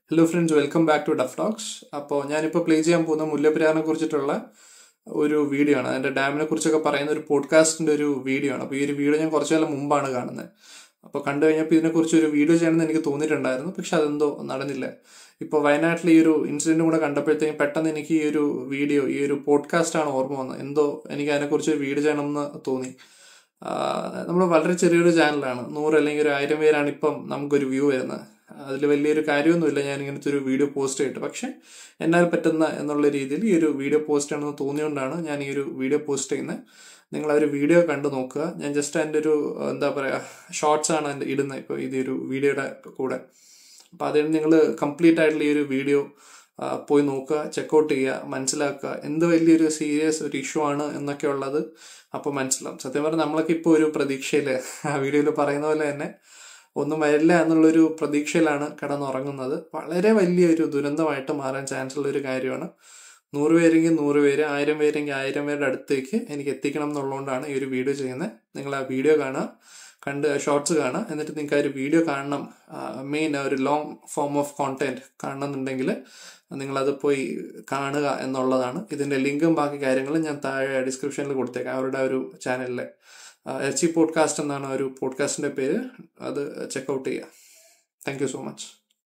Hello friends welcome back to duff talks അപ്പോൾ ഞാനിപ്പോൾ play ചെയ്യാൻ പോകുന്ന മുല്ലപ്പെരിയാറിനെ കുറിച്ചിട്ടുള്ള ഒരു വീഡിയോ ആണ് അതിൻ്റെ ഡാമിനെ കുറിച്ചൊക്കെ പറയുന്ന ഒരു പോഡ്കാസ്റ്റിൻ്റെ ഒരു വീഡിയോ ആണ് അപ്പോൾ ഈ ഒരു വീഡിയോ ഞാൻ കുറച്ചു കാലം മുമ്പാണ് കാണുന്നത് അപ്പോൾ കണ്ടു കഴിഞ്ഞപ്പോൾ ഇതിനെക്കുറിച്ച് ഒരു വീഡിയോ ചെയ്യണമെന്ന് എനിക്ക് തോന്നിയിട്ടുണ്ടായിരുന്നു പക്ഷെ അതെന്തോ നടന്നില്ല ഇപ്പോൾ വയനാട്ടിൽ ഈ ഒരു ഇൻസിഡൻറ്റും കൂടെ കണ്ടപ്പോഴത്തേക്കും പെട്ടെന്ന് എനിക്ക് ഈ ഒരു വീഡിയോ ഈ ഒരു പോഡ്കാസ്റ്റാണ് ഓർമ്മ വന്നത് എന്തോ എനിക്ക് അതിനെക്കുറിച്ച് ഒരു വീഡിയോ ചെയ്യണമെന്ന് തോന്നി നമ്മൾ വളരെ ചെറിയൊരു ചാനലാണ് നൂറ് അല്ലെങ്കിൽ ഒരു ആയിരം പേരാണ് ഇപ്പം നമുക്കൊരു വ്യൂ വരുന്നത് അതിൽ വലിയൊരു കാര്യമൊന്നുമില്ല ഞാൻ ഇങ്ങനത്തെ ഒരു വീഡിയോ പോസ്റ്റ് ചെയ്തിട്ട് പക്ഷെ എന്നാൽ പറ്റുന്ന എന്നുള്ള രീതിയിൽ ഈ ഒരു വീഡിയോ പോസ്റ്റ് ചെയ്യണമെന്ന് തോന്നിയുകൊണ്ടാണ് ഞാൻ ഈ ഒരു വീഡിയോ പോസ്റ്റ് ചെയ്യുന്നത് നിങ്ങൾ ആ ഒരു വീഡിയോ കണ്ടു നോക്കുക ഞാൻ ജസ്റ്റ് അതിൻ്റെ ഒരു എന്താ പറയുക ഷോർട്സ് ആണ് എൻ്റെ ഇടുന്നത് ഇപ്പോൾ ഇത് ഒരു വീഡിയോയുടെ കൂടെ അപ്പോൾ അതിൽ നിങ്ങൾ കംപ്ലീറ്റ് ആയിട്ടുള്ള ഈ ഒരു വീഡിയോ പോയി നോക്കുക ചെക്കൗട്ട് ചെയ്യുക മനസ്സിലാക്കുക എന്ത് വലിയൊരു സീരിയസ് ഒരു ഇഷ്യൂ ആണ് എന്നൊക്കെ ഉള്ളത് അപ്പോൾ മനസ്സിലാവും സത്യം പറഞ്ഞാൽ നമ്മളൊക്കെ ഇപ്പോൾ ഒരു പ്രതീക്ഷയിൽ ആ വീഡിയോയിൽ പറയുന്ന പോലെ തന്നെ ഒന്നും വരില്ല എന്നുള്ളൊരു പ്രതീക്ഷയിലാണ് കിടന്നുറങ്ങുന്നത് വളരെ വലിയൊരു ദുരന്തമായിട്ട് മാറാൻ ചാൻസ് ഉള്ള ഒരു കാര്യമാണ് നൂറ് പേരെങ്കിൽ നൂറ് പേര് ആയിരം പേരെങ്കിൽ ആയിരം പേരുടെ അടുത്തേക്ക് എനിക്ക് എത്തിക്കണം എന്നുള്ളതുകൊണ്ടാണ് ഈ ഒരു വീഡിയോ ചെയ്യുന്നത് നിങ്ങൾ ആ വീഡിയോ കാണുക കണ്ട് ഷോർട്സ് കാണുക എന്നിട്ട് നിങ്ങൾക്ക് ആ ഒരു വീഡിയോ കാണണം മെയിൻ ഒരു ലോങ് ഫോം ഓഫ് കോണ്ടന്റ് കാണണമെന്നുണ്ടെങ്കിൽ നിങ്ങളത് പോയി കാണുക എന്നുള്ളതാണ് ഇതിൻ്റെ ലിങ്കും ബാക്കി കാര്യങ്ങളും ഞാൻ താഴെ ഡിസ്ക്രിപ്ഷനിൽ കൊടുത്തേക്കാം അവരുടെ ഒരു ചാനലിലെ എച്ച് ഇ പോഡ്കാസ്റ്റ് എന്നാണ് ഒരു പോഡ്കാസ്റ്റിൻ്റെ പേര് അത് ചെക്കൗട്ട് ചെയ്യുക thank you so much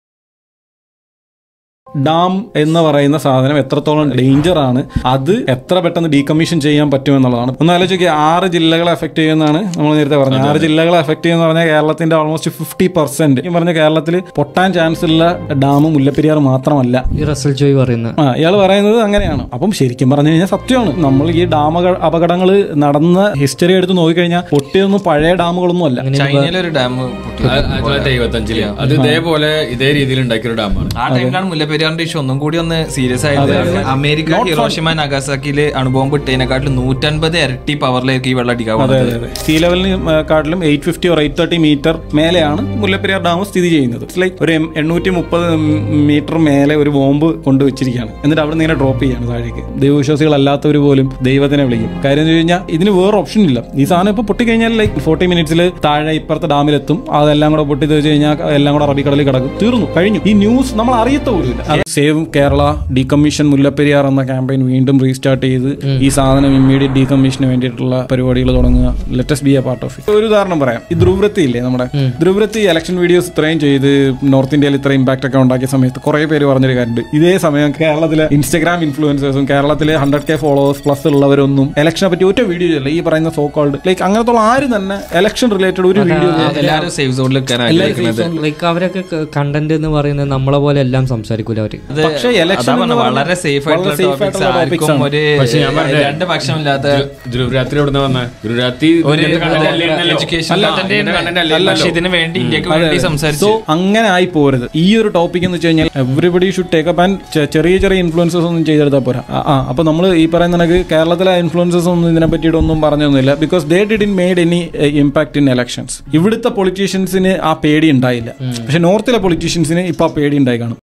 dam എന്ന് പറയുന്ന സാധനം എത്രത്തോളം ഡേഞ്ചർ ആണ് അത് എത്ര പെട്ടെന്ന് ഡീകമ്മീഷൻ ചെയ്യാൻ പറ്റും എന്നുള്ളതാണ് ഒന്ന് ആലോചിക്കുക ആറ് ജില്ലകളെ എഫക്ട് ചെയ്യുന്നതാണ് നമ്മൾ നേരത്തെ പറഞ്ഞത് ആറ് ജില്ലകളെ എഫക്ട് ചെയ്യുന്ന പറഞ്ഞാൽ കേരളത്തിന്റെ ഓൾമോസ്റ്റ് ഫിഫ്റ്റി പെർസെന്റ് ഈ പറഞ്ഞ കേരളത്തിൽ പൊട്ടാൻ ചാൻസ് ഉള്ള ഡാം മുല്ലപ്പെരിയാർ മാത്രമല്ല ഈ റസൽ ജോയ് പറയുന്നത് ആ ഇയാൾ പറയുന്നത് അങ്ങനെയാണ് അപ്പം ശരിക്കും പറഞ്ഞു കഴിഞ്ഞാൽ സത്യമാണ് നമ്മൾ ഈ ഡാം അപകടങ്ങൾ നടന്ന ഹിസ്റ്ററി എടുത്ത് നോക്കിക്കഴിഞ്ഞാൽ പൊട്ടിയൊന്നും പഴയ ഡാമുകളൊന്നും അല്ല ചൈനയിലെ ഒരു ഡാം പൊട്ടി ആയിരത്തി തൊള്ളായിരത്തി എഴുപത്തി അത് ഇതേപോലെ ഇതേ രീതിയിൽ ഉണ്ടാക്കിയ ഒരു ഡാമാണ് ആ ടൈമിലാണ് മുല്ലപ്പെരിയാറിന്റെ ഇഷ്യൂ ഒന്നും കൂടി ഒന്ന് സീരിയസ് ആയത് അമേരിക്ക ഹിറോഷിമ നഗാസാക്കിയില് അണുബോംബ് ഇട്ടതിനെക്കാട്ടിലും നൂറ്റൻപത് ഇരട്ടി പവറിലേക്ക് ഈ വെള്ളം അടിക്കാൻ പോകുന്നത് സീ ലെവലിന് കാട്ടിലും eight fifty or eight thirty metre മേലെയാണ് മുല്ലപ്പെരിയാർ ഡാം സ്ഥിതി ചെയ്യുന്നത് ഇറ്റ്സ് ലൈക്ക് ഒരു എണ്ണൂറ്റി മുപ്പത് മീറ്റർ മേലെ ഒരു ബോംബ് കൊണ്ടുവച്ചിരിക്കുകയാണ് എന്നിട്ട് അവിടെ നിന്ന് ഇങ്ങനെ ഡ്രോപ്പ് ചെയ്യാണ് താഴേക്ക് ദൈവവിശ്വാസികളല്ലാത്തവർ പോലും ദൈവത്തിനെ വിളിക്കും കാര്യം എന്ന് വെച്ച് കഴിഞ്ഞാൽ ഇതിന് വേറെ ഓപ്ഷൻ ഇല്ല ഈ സാധനം ഇപ്പോൾ പൊട്ടിക്കഴിഞ്ഞാൽ ലൈക്ക് ഫോർട്ടി മിനിറ്റ്സിൽ താഴെ ഇപ്പുറത്തെ ഡാമിലെത്തും അതെല്ലാം കൂടെ പൊട്ടി വെച്ച് കഴിഞ്ഞാൽ എല്ലാം കൂടെ അറബിക്കടലിൽ കിടക്കും തീർന്നു കഴിഞ്ഞു ഈ ന്യൂസ് നമ്മൾ അറിയത്ത പോലും ഇല്ല സേവ് കേരള ഡീകമ്മീഷൻ മുല്ലപ്പെരിയാർ എന്ന ക്യാമ്പയിൻ വീണ്ടും റീസ്റ്റാർട്ട് ചെയ്ത് ഈ സാധനം ഇമ്മീഡിയറ്റ് ഡീകമ്മീഷന് വേണ്ടിയിട്ടുള്ള പരിപാടികൾ തുടങ്ങുക let's be a part of it ഒരു ഉദാഹരണം പറയാം ഈ ധ്രുവൃത്തി ഇല്ലേ നമ്മുടെ ധ്രുവൃത്തി ഇലക്ഷൻ വീഡിയോസ് ഇത്രയും ചെയ്ത് നോർത്ത് ഇന്ത്യയിൽ ഇത്ര ഇമ്പാക്ട് ഒക്കെ ഉണ്ടാക്കിയ സമയത്ത് കുറെ പേര് പറഞ്ഞൊരു കാര്യമുണ്ട് ഇതേ സമയം കേരളത്തിലെ ഇൻസ്റ്റഗ്രാം ഇൻഫ്ലുവൻസേഴ്സും കേരളത്തിലെ ഹൺഡ്രഡ് കെ ഫോളോവേഴ്സ് പ്ലസ് ഉള്ളവരൊന്നും ഇലക്ഷനെ പറ്റി ഒറ്റ വീഡിയോ ചെയ്യില്ല ഈ പറയുന്ന സോ കോൾഡ് ലൈക്ക് അങ്ങനത്തെ ആരും തന്നെ ഇലക്ഷൻ റിലേറ്റഡ് ഒരു വീഡിയോ എല്ലാവരും സേഫ് സോണിൽ നിൽക്കാൻ ആഗ്രഹിക്കുന്നത് ലൈക്ക് അവരൊക്കെ കണ്ടന്റ് എന്ന് പറയുന്നത് നമ്മളെ പോലെ എല്ലാം സംസാരിക്കൂല അവര് അത് പക്ഷേ election അതാ പറഞ്ഞെ, എന്ന് പറഞ്ഞാൽ വളരെ സേഫ് ആയിട്ടുള്ള വളരെ safe ടോപ്പിക്സ് ആയിട്ടുള്ള ആർക്കും topics ആണ്. ഒരു പക്ഷേ ഞാൻ പറഞ്ഞേ, രണ്ട് പക്ഷമില്ലാത്ത ധ്രുവരാത്രി എവിടെ വന്ന ധ്രുവരാത്രി ഒരു ഇതിന്റെ content അല്ലായിരുന്നല്ലോ. എഡ്യൂക്കേഷൻ അല്ല, ഇതിന്റെ content അല്ലായിരുന്നല്ലോ. പക്ഷെ ഇതിന് വേണ്ടി ഇന്ത്യക്ക് വേണ്ടി സോ സംസാരിച്ചു അങ്ങനെ ആയി പോരുത് ഈ ഒരു ടോപ്പിക് എന്ന് വെച്ച് കഴിഞ്ഞാൽ everybody should take up and ചെറിയ ചെറിയ ഇൻഫ്ലുവൻസസ് ഒന്നും ചെയ്തെടുത്താൽ പോരാ ആ, ആ അപ്പൊ നമ്മൾ ഈ പറയുന്ന കണക്ക് കേരളത്തിലെ ഇൻഫ്ലുവൻസസ് ഒന്നും ഇതിനെ പറ്റിയിട്ടൊന്നും പറഞ്ഞൊന്നുമില്ല because they did in made any impact in elections ഇവിടുത്തെ പൊളിറ്റീഷ്യൻസിന് ആ പേടി ഉണ്ടായില്ല പക്ഷെ നോർത്തിലെ പൊളിറ്റീഷ്യൻസിന് ഇപ്പൊ ആ പേടി ഉണ്ടായി കാണും